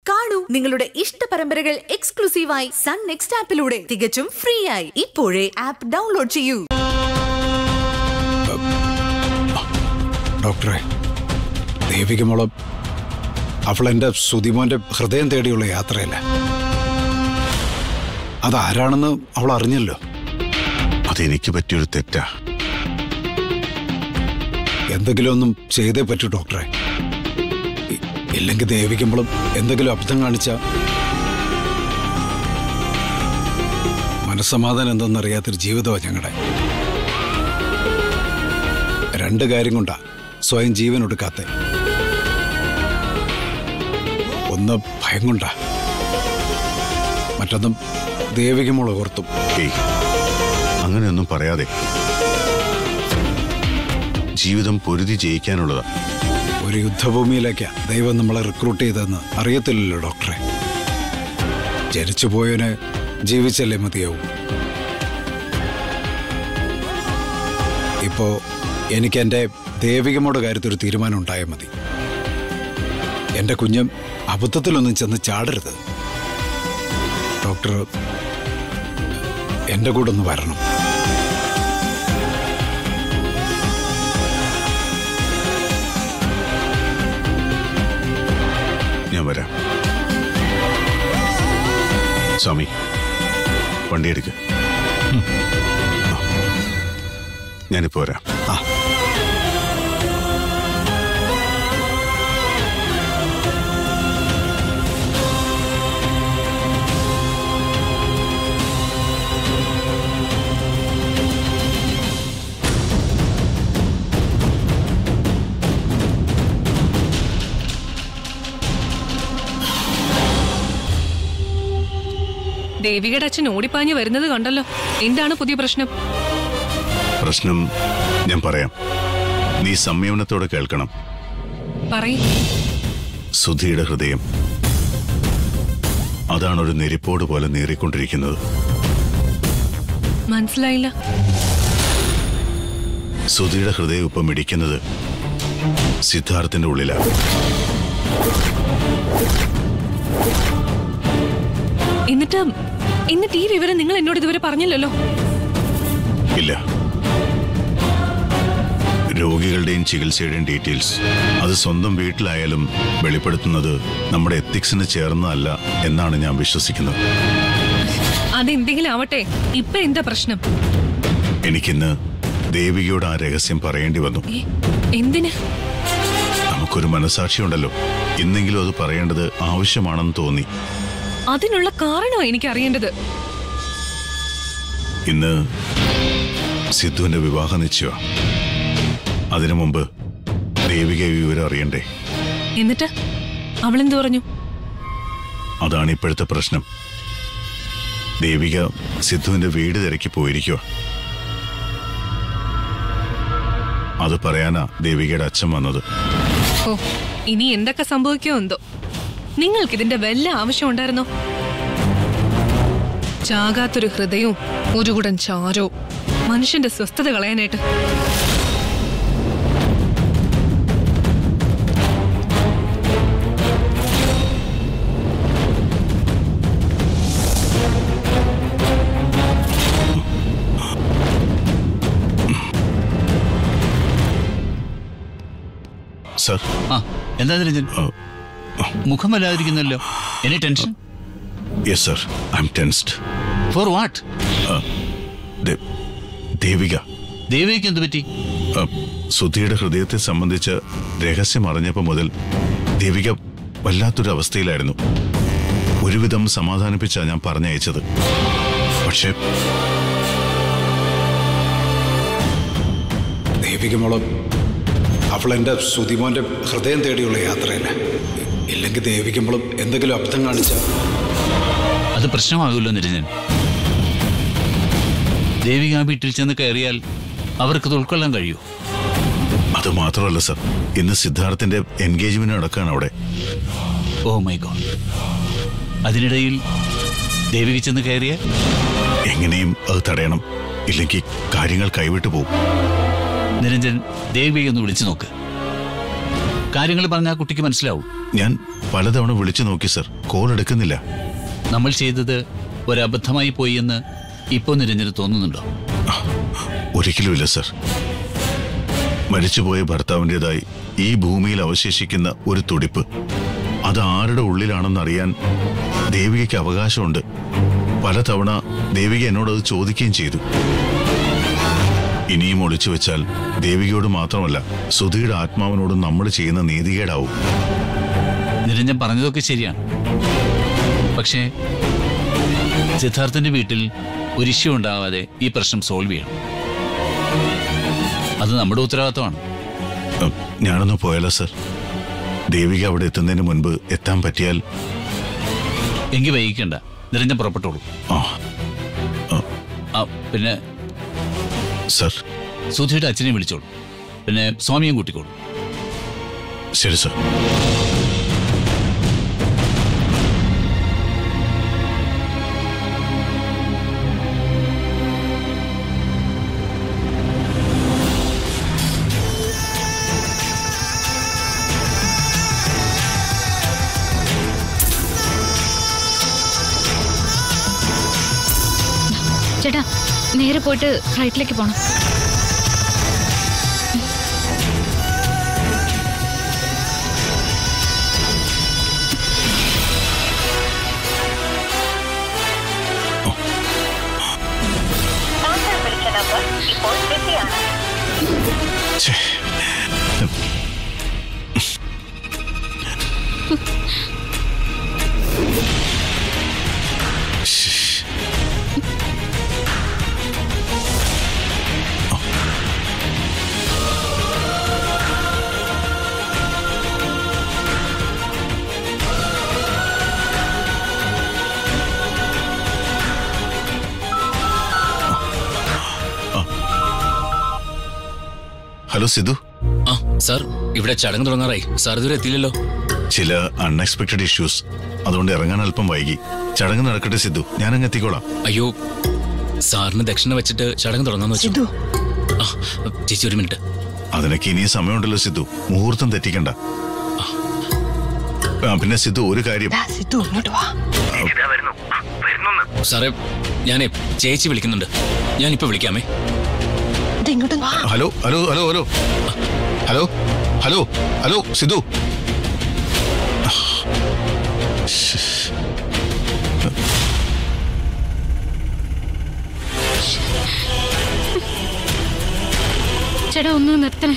കാണൂ നിങ്ങളുടെ ഇഷ്ട പരമ്പരകൾ എക്സ്ക്ലൂസീവായി സൺ നെക്സ്റ്റ് ആപ്പിലൂടെ തികച്ചും ഫ്രീ ആയി ഇപ്പോഴേ ആപ്പ് ഡൗൺലോഡ് ചെയ്യൂ ഡോക്ടറെ ദേവിക മോള് അവൾ എൻ്റെ സുതിമോൻ്റെ ഹൃദയം തേടിയുള്ള യാത്രയല്ല അതാരാണെന്ന് അവൾ അറിഞ്ഞല്ലോ അതെനിക്ക് പറ്റിയൊരു തെറ്റാ എന്തെങ്കിലും ഒന്നും ചെയ്തേ പറ്റൂ ഡോക്ടറെ ഇ- ഇല്ലെങ്കിൽ ദേവിക്കുമ്പോഴും എന്തെങ്കിലും അബദ്ധം കാണിച്ച മനസ്സമാധാനം എന്തെന്നറിയാത്തൊരു ജീവിതമാണ് ഞങ്ങളുടെ രണ്ട് കാര്യം കൊണ്ടാ സ്വയം ജീവൻ ഒടുക്കാത്ത ഒന്ന് ഭയം കൊണ്ടാ മറ്റൊന്നും ദേവികമോളെ ഓർത്തും ഏയ് അങ്ങനെയൊന്നും പറയാതെ ജീവിതം പൊരുതി ജയിക്കാനുള്ളതാ ഒരു യുദ്ധഭൂമിയിലേക്കാ ദൈവം നമ്മളെ റിക്രൂട്ട് ചെയ്തതെന്ന് അറിയത്തില്ലല്ലോ ഡോക്ടറെ ജനിച്ചു പോയവന് ജീവിച്ചല്ലേ മതിയാവും ഇപ്പോ എനിക്ക് എൻ്റെ ദേവികമ്മയുടെ കാര്യത്തിൽ ഒരു തീരുമാനം ഉണ്ടായാൽ മതി എൻ്റെ കുഞ്ഞും അബദ്ധത്തിലൊന്നും ചെന്ന് ചാടരുത് ഡോക്ടർ എൻ്റെ കൂടെ ഒന്ന് വരണം ഞാൻ വരാം സ്വാമി വണ്ടി എടുക്ക ഞാനിപ്പോ വരാം ആ ദേവികയുടെ അച്ഛൻ ഓടിപ്പാഞ്ഞ് വരുന്നത് കണ്ടല്ലോ എന്താണ് പുതിയ പ്രശ്നം പ്രശ്നം ഞാൻ പറയാം നീ സംയമനത്തോടെ കേൾക്കണം പറയ് സുധിയുടെ ഹൃദയം അതാണ് ഒരു നെരിപ്പോട് പോലെ നീറിക്കൊണ്ടിരിക്കുന്നത് മനസ്സിലായില്ല സുധിയുടെ ഹൃദയം ഇപ്പം മിടിക്കുന്നത് സിദ്ധാർത്ഥിന്റെ ഉള്ളിലാണ് എന്നിട്ട് എന്നിട്ട് ഈ വിവരം നിങ്ങൾ എന്നോട് ഇതുവരെ പറഞ്ഞില്ലല്ലോ ഇല്ല രോഗികളുടെയും ചികിത്സയുടെയും ഡീറ്റെയിൽസ് അത് സ്വന്തം വീട്ടിലായാലും വെളിപ്പെടുത്തുന്നത് നമ്മുടെ എത്തിക്സിന് ചേർന്നതല്ല എന്നാണ് ഞാൻ വിശ്വസിക്കുന്നത് അതെന്തെങ്കിലും ആവട്ടെ ഇപ്പൊ എന്താ പ്രശ്നം എനിക്കിന്ന് ദേവികയോട് ആ രഹസ്യം പറയേണ്ടി വന്നു ഏ, എന്തിന് നമുക്കൊരു മനസാക്ഷിയുണ്ടല്ലോ ഇന്നെങ്കിലും അത് പറയേണ്ടത് ആവശ്യമാണെന്ന് തോന്നി അതിനുള്ള കാരണോ എനിക്ക് അറിയേണ്ടത് ഇന്ന് സിദ്ധുവിന്റെ വിവാഹ നിശ്ചയ അതിനു മുമ്പ് ദേവിക ഈ വിവരം അറിയണ്ടേ എന്നിട്ട് അവളെന്തു പറഞ്ഞു അതാണ് ഇപ്പോഴത്തെ പ്രശ്നം ദേവിക സിദ്ധുവിന്റെ വീട് തിരക്കി പോയിരിക്കുക അത് പറയാനാ ദേവികയുടെ അച്ഛൻ വന്നത് ഓ ഇനി എന്തൊക്കെ സംഭവിക്കോ എന്തോ നിങ്ങൾക്ക് ഇതിന്റെ വല്ല ആവശ്യം ഉണ്ടായിരുന്നോ ചാകാത്തൊരു ഹൃദയവും ഒരു കുടൻ ചാരവും മനുഷ്യന്റെ സ്വസ്ഥത കളയാനായിട്ട് സർ ആ എന്താ രഞ്ജൻ മുഖം വല്ലാതിരിക്കുന്നല്ലോ any tension yes sir I am tensed for what Devika ദേവിക്ക് എന്ത് പറ്റി ആ, സുധിയുടെ ഹൃദയത്തെ സംബന്ധിച്ച് രഹസ്യം അറിഞ്ഞപ്പോൾ മുതൽ ദേവിക വല്ലാത്തൊരു അവസ്ഥയിലായിരുന്നു ഒരുവിധം സമാധാനിപ്പിച്ചാ ഞാൻ പറഞ്ഞയച്ചത് പക്ഷേ ദേവികമോള് അവൾ എൻ്റെ സുതിമോൻ്റെ ഹൃദയം തേടിയുള്ള യാത്രയല്ല ഇല്ലെങ്കിൽ ദേവിക്കുമ്പോഴും എന്തെങ്കിലും അബദ്ധം കാണിച്ച അത് പ്രശ്നമാകുമല്ലോ നിരഞ്ജൻ ദേവിക ആ വീട്ടിൽ ചെന്ന് കയറിയാൽ അവർക്ക് ഇത് ഉൾക്കൊള്ളാൻ കഴിയൂ അത് മാത്രമല്ല സർ ഇന്ന് സിദ്ധാർത്ഥിന്റെ എൻഗേജ്മെന്റ് നടക്കുകയാണ് അവിടെ ഓ മൈ ഗോഡ് അതിനിടയിൽ ദേവിക ചെന്ന് കയറിയാൽ എങ്ങനെയും അത് തടയണം ഇല്ലെങ്കിൽ കാര്യങ്ങൾ കൈവിട്ടു പോകും നിരഞ്ജൻ ദേവിയെ ഒന്ന് വിളിച്ചു നോക്ക് കാര്യങ്ങൾ പറഞ്ഞാൽ കുട്ടിക്ക് മനസ്സിലാവും ഞാൻ പലതവണ വിളിച്ചു നോക്കി സർ കോൾ എടുക്കുന്നില്ല നമ്മൾ ചെയ്തത് ഒരബദ്ധമായി പോയി എന്ന് ഇപ്പോൾ നിരഞ്ജന് തോന്നുന്നുണ്ടോ ഒരിക്കലുമില്ല സർ മരിച്ചുപോയ ഭർത്താവിൻ്റെതായി ഈ ഭൂമിയിൽ അവശേഷിക്കുന്ന ഒരു തുടിപ്പ് അത് ആരുടെ ഉള്ളിലാണെന്നറിയാൻ ദേവികയ്ക്ക് അവകാശമുണ്ട് പലതവണ ദേവിക എന്നോട് അത് ചോദിക്കുകയും ചെയ്തു ഇനിയും ഒളിച്ചു വെച്ചാൽ ദേവികയോട് മാത്രമല്ല സുധിയുടെ ആത്മാവിനോടും നമ്മൾ ചെയ്യുന്ന നീതികേടാവും നിരഞ്ജൻ പറഞ്ഞതൊക്കെ ശരിയാണ് പക്ഷേ സിദ്ധാർത്ഥന്റെ വീട്ടിൽ ഒരു ഇഷ്യൂ ഉണ്ടാവാതെ ഈ പ്രശ്നം സോൾവ് ചെയ്യണം അത് നമ്മുടെ ഉത്തരവാദിത്തമാണ് ഉം, ഞാനൊന്ന് പോയാലോ സർ ദേവിക അവിടെ എത്തുന്നതിന് മുൻപ് എത്താൻ പറ്റിയാൽ എങ്കിൽ വൈകിക്കണ്ട നിരഞ്ജൻ പുറപ്പെട്ടോളൂ ആ ആ പിന്നെ സർ സുധിയുടെ അച്ഛനെ വിളിച്ചോളൂ പിന്നെ സ്വാമിയും കൂട്ടിക്കോളൂ ശരി സർ ചേട്ടാ നേരെ പോയിട്ട് റൈറ്റിലേക്ക് പോണം ഛേ. ഹലോ സിധു ആ സാർ ഇവിടെ ചടങ്ങ് തുടങ്ങാറായി സാർ ഇതുവരെ എത്തിയില്ലല്ലോ ചില അൺഎക്സ്പെക്ടഡ് ഇഷ്യൂസ് അതുകൊണ്ട് ഇറങ്ങാൻ അല്പം വൈകി ചടങ്ങ് നടക്കട്ടെ സിദ്ധു ഞാനങ്ങ് എത്തിക്കോളാം അയ്യോ സാറിന് ദക്ഷിണ വെച്ചിട്ട് ചടങ്ങ് തുടങ്ങാന്ന് വെച്ചു ആ ചേച്ചി ഒരു മിനിറ്റ് അതിനൊക്കെ ഇനിയും സമയമുണ്ടല്ലോ സിദ്ധു മുഹൂർത്തം തെറ്റിക്കണ്ട ആ, പിന്നെ സിദ്ധു ഒരു കാര്യം സാറേ ഞാനേ ചേച്ചി വിളിക്കുന്നുണ്ട് ഞാനിപ്പോ വിളിക്കാമേ hello hello hello hello hello hello hello Sidhu ചേട്ടാ ഒന്ന് നിർത്തണേ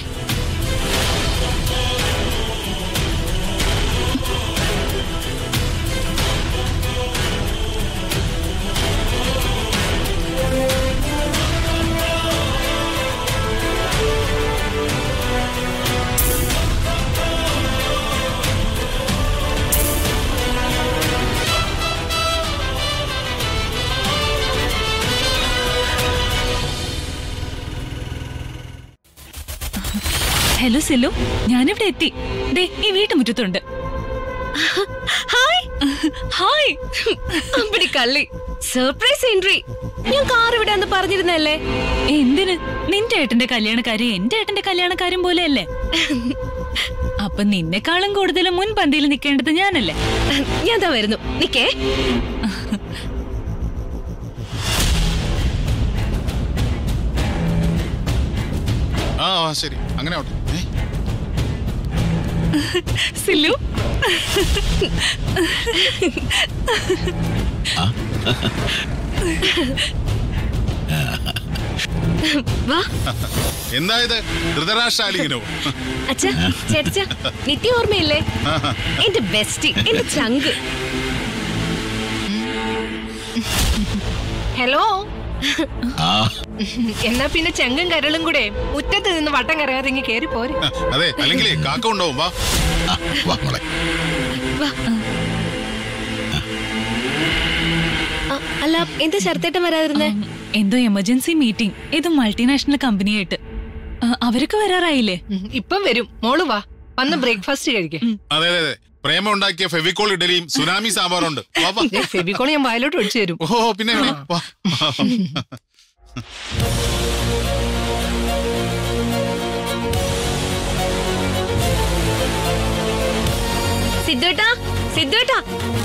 ഹലോ സിലു ഞാനിവിടെ എത്തി ദേ ഈ വീട്ടുമുറ്റത്തുണ്ട് ഹായ് ഹായ് അമ്പടി കള്ളി സർപ്രൈസ് എൻട്രി ഞാൻ കാർ ഇവിടെന്ന് പറഞ്ഞിരുന്നല്ലേ എന്തിന് നിന്റെ ഏട്ടന്റെ കല്യാണക്കാരും എന്റെ ഏട്ടന്റെ കല്യാണക്കാരും പോലെയല്ലേ അപ്പൊ നിന്നെക്കാളും കൂടുതൽ മുൻപന്തിയിൽ നിൽക്കേണ്ടത് ഞാനല്ലേ ഞാൻ ദാ വരുന്നു നിക്കേ ആ ആ, ശരി അങ്ങനെ ആവട്ടെ ഏ? സില്ലു വാ എന്തായത് ധൃതരാഷ്ട്രാലിംഗനോ അച്ഛ ചേട്ടച്ച നിത്യ ഓർമ്മയില്ലേ എന്റെ ബെസ്റ്റ് എന്റെ ചങ്ക് ഹലോ എന്നാ പിന്നെ ചെങ്കും കരളും കൂടെ മുറ്റത്ത് നിന്ന് വട്ടം കറങ്ങാതെ ഇങ്ങ് കേറി പോരെ അതെ അല്ലെങ്കിലേ കാക്ക ഉണ്ടാവും വാ ആ, വാ മോളെ ആ, അല്ല എന്താ ശരത്തേട്ടൻ വരാതിരുന്നേ ഉം, എന്തോ എമർജൻസി മീറ്റിംഗ് ഇത് മൾട്ടിനാഷണൽ കമ്പനിയായിട്ട് ആ, അവരൊക്കെ വരാറായില്ലേ ഉം, ഇപ്പം വരും മോള് വാ വന്ന് ബ്രേക്ക്ഫാസ്റ്റ് കഴിക്കേ അതെ അതെ അതെ പ്രേമ ഉണ്ടാക്കിയ ഫെവിക്കോൾ ഇഡലിയും സുനാമി സാമ്പാറുണ്ട് വാ വാ ഫെബിക്കോൾ ഞാൻ വായിലോട്ട് ഒഴിച്ചു തരും ഓ പിന്നെ പിന്നെ. വാ സിദ്ധുവേട്ടാ സിദ്ധുവേട്ടാ